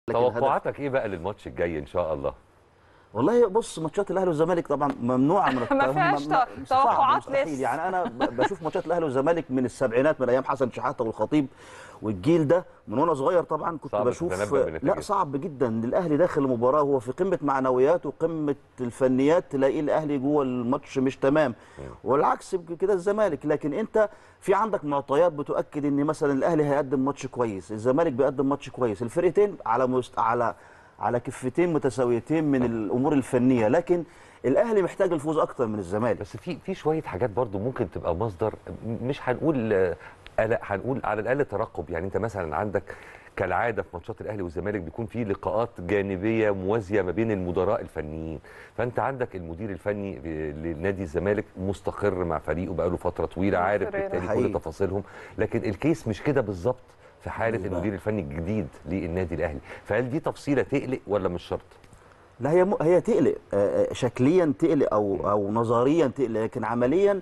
لكن الهدف- توقعاتك ايه بقى للماتش الجاي ان شاء الله والله بص ماتشات الاهلي والزمالك طبعا ممنوعه من ما الت- فيهاش هم- ت- صعب، توقعات مستحيل. لسه. يعني انا ب- بشوف ماتشات الاهلي والزمالك من السبعينات من ايام حسن شحاته والخطيب والجيل ده من وانا صغير طبعا كنت صعب بشوف تتنبأ بنتيجة. لا صعب جدا إن الاهلي داخل المباراه هو في قمه معنويات وقمه الفنيات تلاقي الاهلي جوه الماتش مش تمام والعكس كده الزمالك لكن انت في عندك معطيات بتؤكد ان مثلا الاهلي هيقدم ماتش كويس الزمالك بيقدم ماتش كويس الفرقتين على مست... على على كفتين متساويتين من الامور الفنيه لكن الاهلي محتاج الفوز اكتر من الزمالك بس في في شويه حاجات برضو ممكن تبقى مصدر م- مش هنقول آه، قلق هنقول على الاقل ترقب يعني انت مثلا عندك كالعاده في ماتشات الاهلي والزمالك بيكون في لقاءات جانبيه موازيه ما بين المدراء الفنيين فانت عندك المدير الفني ب- لنادي الزمالك مستقر مع فريقه بقاله فتره طويله عارف فريرة. بالتالي حقيقي. كل تفاصيلهم لكن الكيس مش كده بالظبط في حاله بالظبط. المدير الفني الجديد للنادي الاهلي فهل دي تفصيله تقلق ولا مش شرط لا هي م... هي تقلق آه، آه، شكليا تقلق او او نظريا تقلق لكن عمليا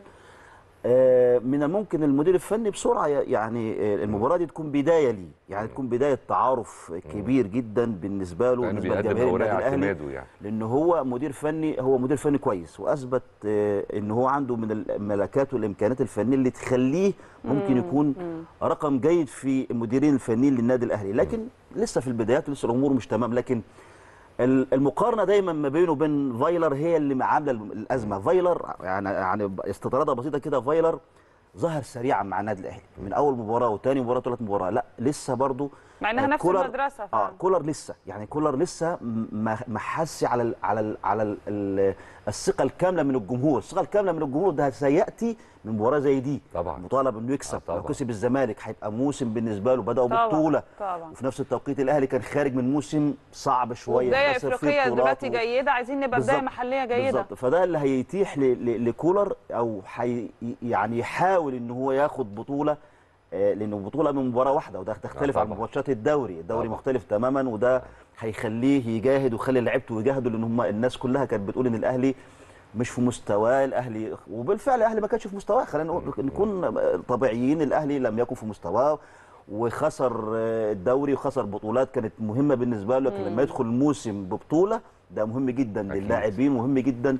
آه، من الممكن المدير الفني بسرعه ي- يعني آه، المباراه دي تكون بدايه ليه يعني تكون بدايه تعارف كبير جدا بالنسبه له لانه بالنسبه بيقدم لجماهير اوراق النادي الاهلي اعتماده يعني لان هو مدير فني هو مدير فني كويس واثبت آه، ان هو عنده من الملكات والامكانيات الفنيه اللي تخليه ممكن يكون رقم جيد في المديرين الفنيين للنادي الاهلي لكن لسه في البدايات لسه الامور مش تمام لكن ال- المقارنه دايما ما بينه وبين فايلر هي اللي عامله الازمه فايلر يعني يعني استطراده بسيطه كده فايلر ظهر سريعا مع النادي الاهلي من اول مباراه وثاني مباراه وثالث مباراه لا لسه برضه مع انها آه، نفس كولر- المدرسه اه فعلا. كولر لسه يعني كولر لسه م- ما ما حسش على ال على ال على ال ال الثقه الكامله من الجمهور الثقه الكامله من الجمهور ده سياتي من مباراه زي دي طبعاً. مطالب انه يكسب آه، طبعاً. لو كسب الزمالك هيبقى موسم بالنسبه له بداوا طبعاً، ببطوله طبعاً. وفي نفس التوقيت الاهلي كان خارج من موسم صعب شويه وبدايه خسر فيه افريقيه بطولات دلوقتي و- جيده عايزين نبقى بدايه بالظبط. محليه جيده بالظبط فده اللي هيتيح ل- ل- لكولر او حي يعني يحاول ان هو ياخد بطوله آه، لانه بطوله من مباراه واحده وده تختلف آه، عن طبعاً. ماتشات الدوري الدوري طبعاً. مختلف تماما وده هيخليه يجاهد ويخلي لعيبته يجاهدوا لان هم الناس كلها كانت بتقول ان الاهلي مش في مستواه الاهلي وبالفعل الاهلي ما كانش في مستواه خلينا نقول- نكون طبيعيين الاهلي لم يكن في مستواه وخسر آه، الدوري وخسر بطولات كانت مهمه بالنسبه له لكن لما يدخل الموسم ببطوله ده مهم جدا أكيد. للاعبين مهم جدا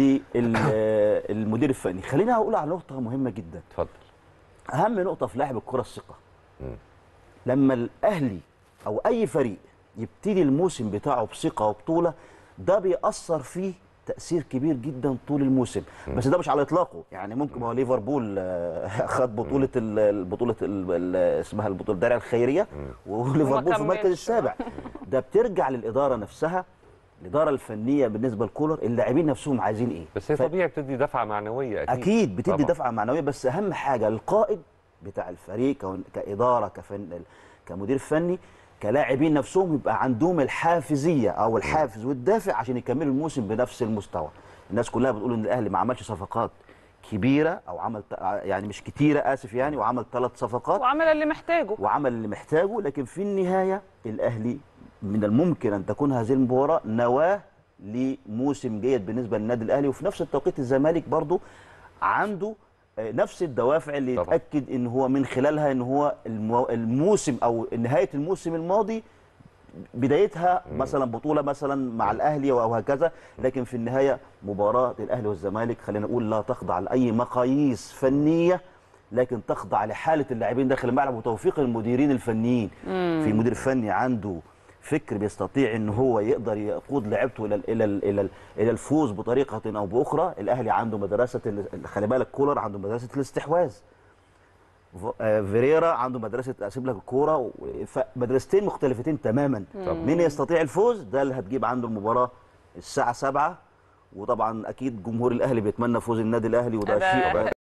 للمدير الفني خلينا اقول على نقطه مهمه جدا اتفضل اهم نقطه في لاعب الكره الثقه مم. لما الاهلي او اي فريق يبتدي الموسم بتاعه بثقه وبطوله ده بيأثر فيه تأثير كبير جدا طول الموسم بس ده مش على اطلاقه يعني ممكن ما هو ليفربول آه، خد بطوله ال- البطوله ال- ال- اسمها البطوله الدرع الخيريه وليفربول في المركز كملش. السابع ده بترجع للاداره نفسها الاداره الفنيه بالنسبه لكولر اللاعبين نفسهم عايزين ايه بس هي ف- طبيعي بتدي دفعه معنويه اكيد اكيد بتدي طبعاً. دفعه معنويه بس اهم حاجه القائد بتاع الفريق كون- كاداره كفن كمدير فني كلاعبين نفسهم يبقى عندهم الحافزيه او الحافز والدافع عشان يكملوا الموسم بنفس المستوى الناس كلها بتقول ان الاهلي ما عملش صفقات كبيره او عمل ت- يعني مش كتيره اسف يعني وعمل ثلاث صفقات وعمل اللي محتاجه وعمل اللي محتاجه لكن في النهايه الاهلي من الممكن ان تكون هذه المباراه نواه لموسم جيد بالنسبه للنادي الاهلي وفي نفس التوقيت الزمالك برضو عنده آه، نفس الدوافع اللي طبعاً. يتاكد ان هو من خلالها ان هو المو- الموسم او نهايه الموسم الماضي بدايتها مثلا بطوله مثلا مع الاهلي او هكذا لكن في النهايه مباراه الاهلي والزمالك خلينا نقول لا تخضع لاي مقاييس فنيه لكن تخضع لحاله اللاعبين داخل الملعب وتوفيق المديرين الفنيين في مدير فني عنده فكر بيستطيع ان هو يقدر يقود لعيبته الى ال الى ال الى, ال الى الفوز بطريقه او باخرى الاهلي عنده مدرسه ال- خلي بالك كولر عنده مدرسه الاستحواذ ف- آه، فيريرا عنده مدرسه اسيب لك الكوره و- فمدرستين مختلفتين تماما مين يستطيع الفوز ده اللي هتجيب عنده المباراه الساعه 7 وطبعا اكيد جمهور الاهلي بيتمنى فوز النادي الاهلي وده ده شيء